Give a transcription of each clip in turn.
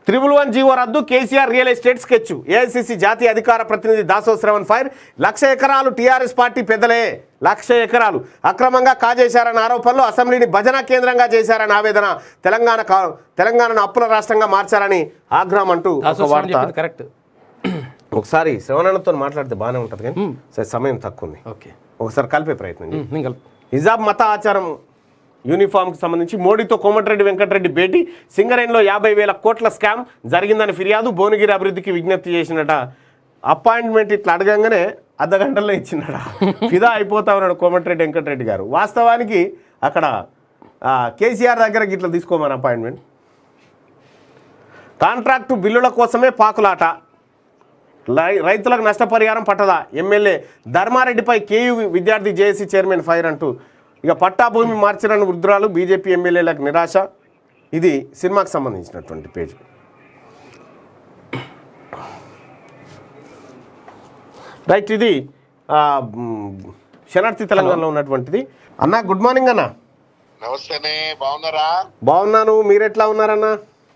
Triple one GO రద్దు KCR real estate sketch AICC జాతీయ అధికార ప్రతినిధి దాసో శ్రవణ్ ఫైర్ లక్ష ఎకరాలు టీఆర్ఎస్ పార్టీ పెద్దలే లక్ష ఎకరాలు అక్రమంగా కాజేశారన్న ఆరోపణలు అసెంబ్లీని భజన కేంద్రంగా చేశారని ఆవేదన తెలంగాణ కా- తెలంగాణను అప్పుల రాష్ట్రంగా మార్చారని ఆగ్రహం అంటూ ఒక దాసోత్సవం వార్త చెప్పింది కరెక్ట్ ఒకసారి శ్రవణతో మాట్లాడితే బాగానే ఉంటుంది కానీ సరే సమయం తక్కువ ఉంది ఓకే ఒకసారి కలిపే ప్రయత్నం చేయండి. నేను కలుపు హిజాబ్ మత ఆచారం యూనిఫామ్కి సంబంధించి మోడీతో కోమటిరెడ్డి వెంకటరెడ్డి భేటీ సింగరేణిలో యాభై వేల కోట్ల స్కామ్ జరిగిందని ఫిర్యాదు భువనగిరి అభివృద్ధికి విజ్ఞప్తి చేసినట అపాయింట్మెంట్ ఇట్లా అడగంగానే అర్ధ గంటల్లో ఇచ్చినట ఫిదా అయిపోతా ఉన్నాడు కోమటిరెడ్డి వెంకటరెడ్డి గారు వాస్తవానికి అక్కడ ఆ, కేసీఆర్ దగ్గరకి ఇట్లా తీసుకోమని అపాయింట్మెంట్ కాంట్రాక్టు బిల్లుల కోసమే పాకులాట లై- రైతులకు నష్టపరిహారం పట్టదా ఎమ్మెల్యే ధర్మారెడ్డిపై కేయు విద్యార్థి జేఏసీ చైర్మన్ ఫైర్ అంటూ ఇక పట్టా భూమి మార్చిన వృద్ధురాలు బీజేపీ ఎమ్మెల్యేలకు నిరాశ ఇది సినిమాకి సంబంధించినటువంటి పేజ్ రైట్ ఇది ఆ, మ్, శనార్థి తెలంగాణలో ఉన్నటువంటిది అన్న గుడ్ మార్నింగ్ అన్న నమస్తేనే బాగున్నారా బాగున్నాను మీరు ఎట్లా ఉన్నారన్నా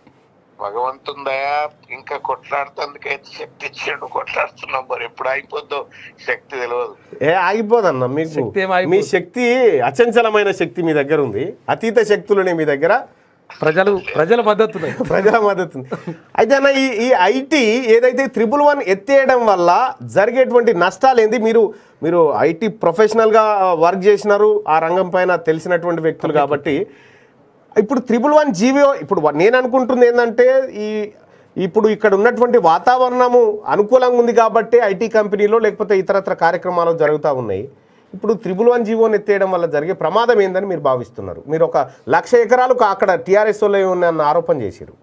భగవంతుందయా ఇంకా కొట్లాడుతందుకైతే శక్తి ఇచ్చాడు కొట్లాడుతున్నాం మరి ఎప్పుడు అయిపోద్దో శక్తి తెలియదు ఏ ఆగిపోదన్న మీకు శక్తి ఏం ఆగిపోదు. మీ శక్తి అచంచలమైన శక్తి మీ దగ్గర ఉంది అతీత శక్తులునే మీ దగ్గర ప్రజలు ప్రజల మద్దతు ఉన్నాయి ప్రజల మద్దతు ఉంది. అయితే అన్న ఈ ఈ ఐటీ ఏదైతే త్రిబుల్ వన్ ఎత్తేయడం వల్ల జరిగేటువంటి నష్టాలు ఏంది మీరు మీరు ఐటీ ప్రొఫెషనల్గా వర్క్ చేసినారు ఆ రంగం పైన తెలిసినటువంటి వ్యక్తులు కాబట్టి ఇప్పుడు త్రిబుల్ వన్ జీవో ఇప్పుడు వ- నేను అనుకుంటుంది ఏంటంటే ఈ ఇప్పుడు ఇక్కడ ఉన్నటువంటి వాతావరణము అనుకూలంగా ఉంది కాబట్టి ఐటీ కంపెనీలో లేకపోతే ఇతరత్ర కార్యక్రమాలు జరుగుతూ ఉన్నాయి ఇప్పుడు త్రిబుల్ వన్ జీవోని ఎత్తేయడం వల్ల జరిగే ప్రమాదం ఏందని మీరు భావిస్తున్నారు మీరు ఒక లక్ష ఎకరాలు కా- అక్కడ టీఆర్ఎస్లో ఉన్నాయన్న ఆరోపణ చేశారు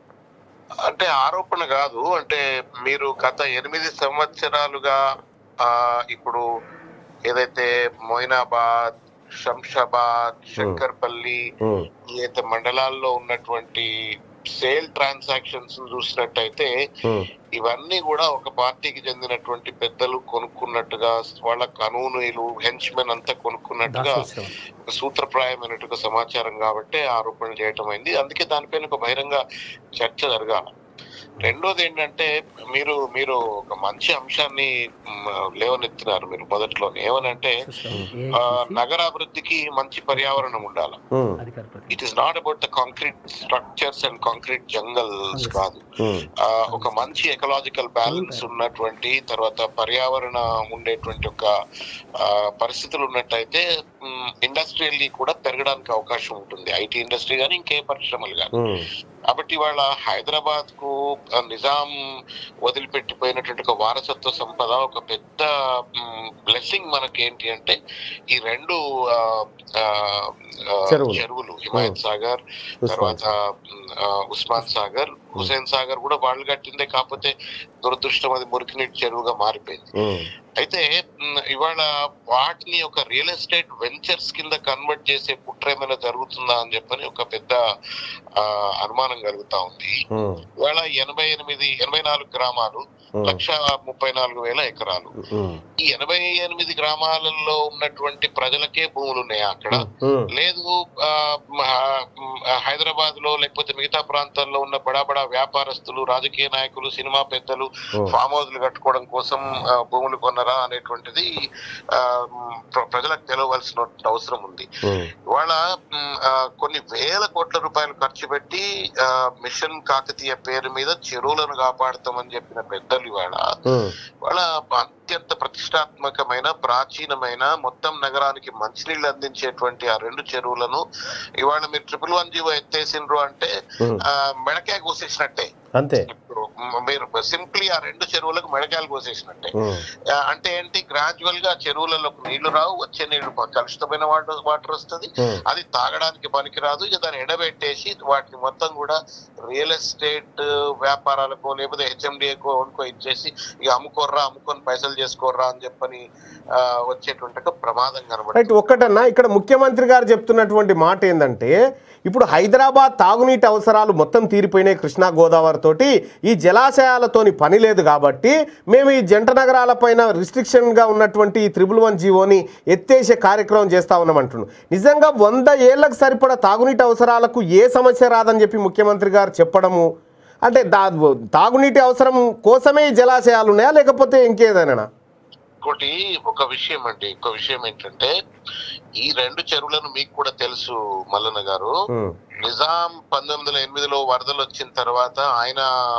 అంటే ఆరోపణ కాదు అంటే మీరు గత ఎనిమిది సంవత్సరాలుగా ఆ ఇప్పుడు ఏదైతే మొయినాబాద్ శంషాబాద్ శంకర్పల్లి ఉమ్, ఏదైతే మండలాల్లో ఉన్నటువంటి సేల్ ట్రాన్సాక్షన్స్ చూసినట్టయితే ఉమ్, ఇవన్నీ కూడా ఒక పార్టీకి చెందినటువంటి పెద్దలు కొనుక్కున్నట్టుగా వాళ్ళ కనూనీలు హెన్చ్మెన్ అంతా కొనుక్కున్నట్టుగా దాసోత్సవం. ఒక సూత్రప్రాయమైనట్టుగా సమాచారం కాబట్టి ఆరోపణలు చేయటం అయింది అందుకే దానిపైన ఒక బహిరంగ చర్చ జరగాలి రెండోది ఏంటంటే మీరు మీరు ఒక మంచి అంశాన్ని మ్, లేవనెత్తినారు మీరు మొదట్లోనే ఏమనంటే ఆ, నగరాభివృద్ధికి మంచి పర్యావరణం ఉండాలి ఉమ్, అధికార ప్రతినిధి. It is not about the concrete structures and concrete jungles కాదు ఉమ్, ఆ, ఒక మంచి ఎకలాజికల్ బ్యాలెన్స్ ఉన్నటువంటి తర్వాత పర్యావరణ ఉండేటువంటి ఒక ఆ, పరిస్థితులు ఉన్నట్టయితే ఇండస్ట్రియల్లీ కూడా పెరగడానికి అవకాశం ఉంటుంది ఐటీ ఇండస్ట్రీ కానీ ఇంకే పరిశ్రమలు కానీ ఉమ్, కాబట్టి ఇవాళ హైదరాబాద్ కు ఆ, నిజాం వదిలిపెట్టిపోయినటువంటి ఒక వారసత్వ సంపద ఒక పెద్ద బ్లెస్సింగ్ మనకి ఏంటి అంటే ఈ రెండు ఆ, ఆ, ఆ, చెరువులు. చెరువులు హిమాయత్ సాగర్ తర్వాత ఉమ్, ఆ, ఉస్మాన్ సాగర్ హుసేన్ సాగర్ కూడా వాళ్ళు కట్టిందే కాకపోతే దురదృష్టం అది మురికినీటి చెరువుగా మారిపోయింది ఉమ్, అయితే మ్, ఇవాళ వాటిని ఒక రియల్ ఎస్టేట్ వెంచర్స్ కింద కన్వర్ట్ చేసే కుట్ర ఏమైనా జరుగుతుందా అని చెప్పని ఒక పెద్ద ఆ, అనుమానం కలుగుతా ఉంది ఉమ్, ఇవాళ ఎనభై ఎనిమిది ఎనభై నాలుగు గ్రామాలు ఉమ్, లక్ష ముప్పై నాలుగు వేల ఎకరాలు ఉమ్, ఈ ఎనభై ఎనిమిది గ్రామాలలో ఉన్నటువంటి ప్రజలకే భూములు ఉన్నాయా అక్కడ ఉమ్, లేదు ఆ, మ- ఆ, హైదరాబాద్ లో లేకపోతే మిగతా ప్రాంతాల్లో ఉన్న బడా బడా వ్యాపారస్తులు రాజకీయ నాయకులు సినిమా పెద్దలు ఓ. ఫామ్ హౌస్లు కట్టుకోవడం కోసం ఆ, భూములు కొన్నరా అనేటువంటిది ఆ, మ్, ప్ర- ప్రజలకు తెలియవలసిన అవసరం ఉంది ఉమ్, ఇవాళ మ్, ఆ, కొన్ని వేల కోట్ల రూపాయలు ఖర్చు పెట్టి ఆ, మిషన్ కాకతీయ పేరు మీద చెరువులను కాపాడుతామని చెప్పిన పెద్దలు ఇవాళ ఉమ్, వాళ్ళ అత్యంత ప్రతిష్టాత్మకమైన ప్రాచీనమైన మొత్తం నగరానికి మంచినీళ్ళు అందించేటువంటి ఆ రెండు చెరువులను ఇవాళ మీరు ట్రిపుల్ వన్ జీవో ఎత్తేసిండ్రు అంటే ఉమ్. ఆ, మెడకాయ కోసేసినట్టే అంతే ఇప్పుడు మ- మీరు సింప్లీ ఆ రెండు చెరువులకు మెడకాయలు కోసేసినట్టే ఉమ్, ఆ, అంటే ఏంటి గ్రాడ్యువల్ గా చెరువులలోకి నీళ్లు రావు వచ్చే నీళ్లు ప- కలుషితమైన వాటర్ వాటర్ వస్తుంది ఉమ్. అది తాగడానికి పనికిరాదు ఇక దాన్ని ఎండబెట్టేసి వాటిని మొత్తం కూడా రియల్ ఎస్టేట్ వ్యాపారాలకు లేకపోతే హెచ్ఎండిఏకో అనుకో ఇచ్చేసి ఇక అమ్ముకోర్రా అమ్ముకొని పైసలు చేసుకోర్రా అని చెప్పని ఆ, వచ్చేటువంటి ఒక ప్రమాదం కనబడుతుంది రైట్ ఒక్కటన్నా ఇక్కడ ముఖ్యమంత్రి గారు చెప్తున్నటువంటి మాట ఏంటంటే ఇప్పుడు హైదరాబాద్ తాగునీటి అవసరాలు మొత్తం తీరిపోయినాయి కృష్ణా గోదావరి తోటి ఈ జలాశయాలతోని పని లేదు కాబట్టి మేము ఈ జంట నగరాలపైన రిస్ట్రిక్షన్గా ఉన్నటువంటి ఈ త్రిబుల్ వన్ జీవోని ఎత్తేసే కార్యక్రమం చేస్తా ఉన్నామంటున్నాం నిజంగా వంద ఏళ్లకు సరిపడా తాగునీటి అవసరాలకు ఏ సమస్య రాదని చెప్పి ముఖ్యమంత్రి గారు చెప్పడము అంటే దా తాగునీటి అవసరం కోసమే ఈ జలాశయాలు ఉన్నాయా లేకపోతే ఇంకేదైనా ఇంకోటి ఒక విషయం అండి ఇంకో విషయం ఏంటంటే ఈ రెండు చెరువులను మీకు కూడా తెలుసు మల్లన్న గారు నిజాం పంతొమ్మిది వందల ఎనిమిదిలో వరదలు వచ్చిన తర్వాత ఆయన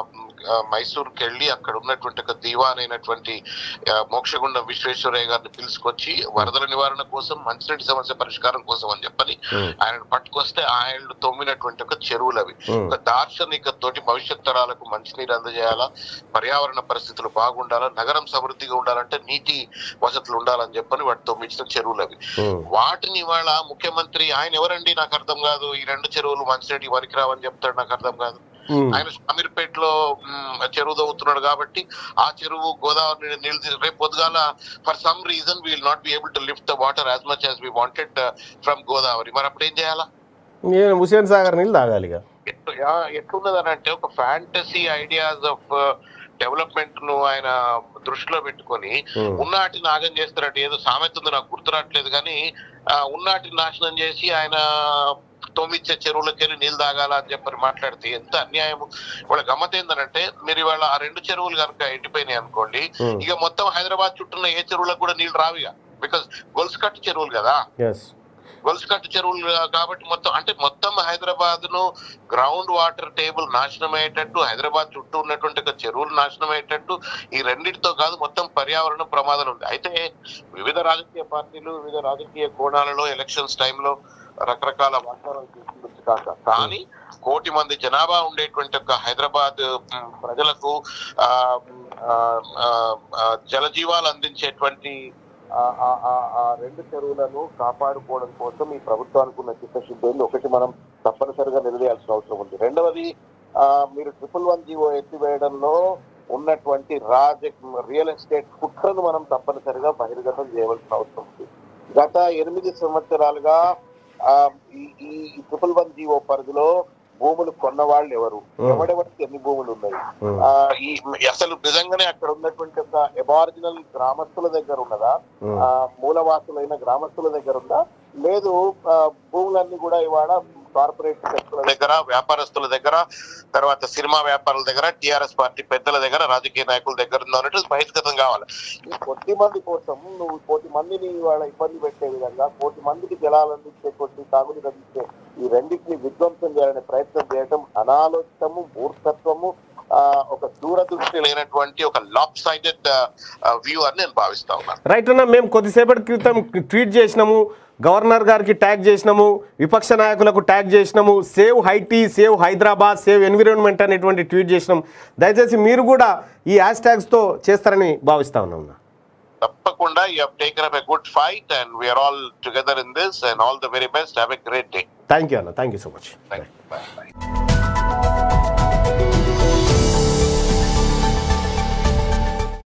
ఆ, మైసూర్కి వెళ్ళి అక్కడ ఉన్నటువంటి ఒక దివాన్ అయినటువంటి ఆ, మోక్షగుండం విశ్వేశ్వరయ్య గారిని పిలుచుకొచ్చి వరదల నివారణ కోసం మంచినీటి సమస్య పరిష్కారం కోసం అని చెప్పని ఆయనను పట్టుకొస్తే ఆయన తొమ్మినటువంటి ఒక చెరువులు అవి ఒక దార్శనిక తోటి భవిష్యత్ తరాలకు మంచినీరు అందజేయాలా పర్యావరణ పరిస్థితులు బాగుండాలా నగరం సమృద్ధిగా ఉండాలంటే నీటి వసతులు ఉండాలని చెప్పని వాటి తొమ్మిచ్చిన చెరువులు అవి వాటిని ఇవాళ ముఖ్యమంత్రి ఆయన ఎవరండి నాకు అర్థం కాదు ఈ రెండు చెరువులు మంచినీటి పనికిరావని చెప్తాడు నాకు అర్థం కాదు ఆయన షామీర్పేటలో మ్, చెరువు తవ్వుతున్నాడు కాబట్టి ఆ చెరువు గోదావరి నీళ్ళు తీ- రేపు పొద్దుగాల for some reason we'll not be able to lift the water as much as we wanted from Godavari మరి అప్పుడు ఏం చేయాలా నేను హుసేన్ సాగర్ నీళ్ళు తాగాలి ఇక ఎట్టు- యా- ఎట్లున్నదని అంటే ఒక ఫ్యాంటసీ ఐడియాస్ ఆఫ్ డెవలప్మెంట్ ను ఆయన దృష్టిలో పెట్టుకొని Hmm. ఉన్నాటి నాగం చేస్తారట ఏదో సామెత ఉంది నాకు గుర్తురాట్లేదు కానీ ఆ, ఉన్నాటిని నాశనం చేసి ఆయన తొమ్మిచ్చే చెరువులకి వెళ్ళి నీళ్ళు తాగాల అని చెప్పని మాట్లాడితే ఎంత అన్యాయం వాళ్ళ గమ్మత్ ఏంటంటే మీరు ఇవాళ ఆ రెండు చెరువులు కనుక ఎండిపోయినాయి అనుకోండి Hmm. ఇక మొత్తం హైదరాబాద్ చుట్టూ ఏ చెరువులకు కూడా నీళ్ళు రావిగా బికాస్ గొలుసు కట్టు చెరువులు కదా ఎస్ గొలుసు కట్టు చెరువులు కాబట్టి మొత్తం అంటే మొత్తం హైదరాబాద్ ను గ్రౌండ్ వాటర్ టేబుల్ నాశనం అయ్యేటట్టు హైదరాబాద్ చుట్టూ ఉన్నటువంటి ఒక చెరువులు నాశనం అయ్యేటట్టు ఈ రెండింటితో కాదు మొత్తం పర్యావరణ ప్రమాదం ఉంది అయితే వివిధ రాజకీయ పార్టీలు వివిధ రాజకీయ కోణాలలో ఎలక్షన్స్ టైంలో రకరకాల వాగ్దానాలు చేస్తుండొచ్చు కాక కానీ కోటి మంది జనాభా ఉండేటువంటి ఒక హైదరాబాద్ మ్, ప్రజలకు ఆ ఆ, ఆ, ఆ, జలజీవాలు అందించేటువంటి ఆ ఆ- ఆ- ఆ రెండు చెరువులను కాపాడుకోవడం కోసం ఈ ప్రభుత్వానికి ఉన్న చిత్తశుద్ధి ఉంది ఒకటి మనం తప్పనిసరిగా నిలదీయాల్సిన అవసరం ఉంది రెండవది ఆ, మీరు ట్రిపుల్ వన్ జీవో ఎత్తివేయడంలో ఉన్నటువంటి రాజ రియల్ ఎస్టేట్ కుట్రను మనం తప్పనిసరిగా బహిర్గతం చేయవలసిన అవసరం ఉంది గత ఎనిమిది సంవత్సరాలుగా ఆ, ఈ ఈ ట్రిపుల్ వన్ జీవో పరిధిలో భూములు కొన్న వాళ్ళు ఎవరు Hmm. ఎవడెవరికి ఎన్ని భూములు ఉన్నాయి Hmm. ఆ, ఈ అసలు నిజంగానే అక్కడ ఉన్నటువంటి ఒక ఎబారిజినల్ గ్రామస్తుల దగ్గర ఉన్నదా Hmm. ఆ, మూలవాసులైన గ్రామస్తుల దగ్గర ఉందా లేదు ఆ, భూములన్నీ కూడా ఇవాళ కార్పొరేట్ శక్తుల దగ్గర వ్యాపారస్తుల దగ్గర తర్వాత సినిమా వ్యాపారుల దగ్గర టిఆర్ఎస్ పార్టీ పెద్దల దగ్గర రాజకీయ నాయకుల దగ్గర ఉందో అన్నట్టు బహిష్కృతం కావాలి ఈ కొద్ది మంది కోసం నువ్వు కోటి మందిని ఇవాళ ఇబ్బంది పెట్టే విధంగా కోటి మందికి జలాలు అందించే కొద్ది తాగునీరు అందించే ఈ రెండింటిని విధ్వంసం చేయాలనే ప్రయత్నం చేయడం అనాలోచితము మూర్ఖత్వము ఆ, ఒక దూరదృష్టి లేనటువంటి ఒక లాప్ సైడెడ్ వ్యూ అని నేను భావిస్తా ఉన్నాను రైట్ అన్న మేము కొద్దిసేపటి క్రితం ట్వీట్ చేసినాము గవర్నర్ గారికి ట్యాగ్ చేసినాము విపక్ష నాయకులకు ట్యాగ్ చేసినాము సేవ్ హైటీ సేవ్ హైదరాబాద్ సేవ్ ఎన్విరాన్మెంట్ అనేటువంటి ట్వీట్ చేసినాం దయచేసి మీరు కూడా ఈ హ్యాష్ ట్యాగ్స్తో చేస్తారని భావిస్తా ఉన్నాం అన్న. తప్పకుండా you have taken up a good fight and we are all together in this and all the very best have a great day thank you అన్న thank you so much thank you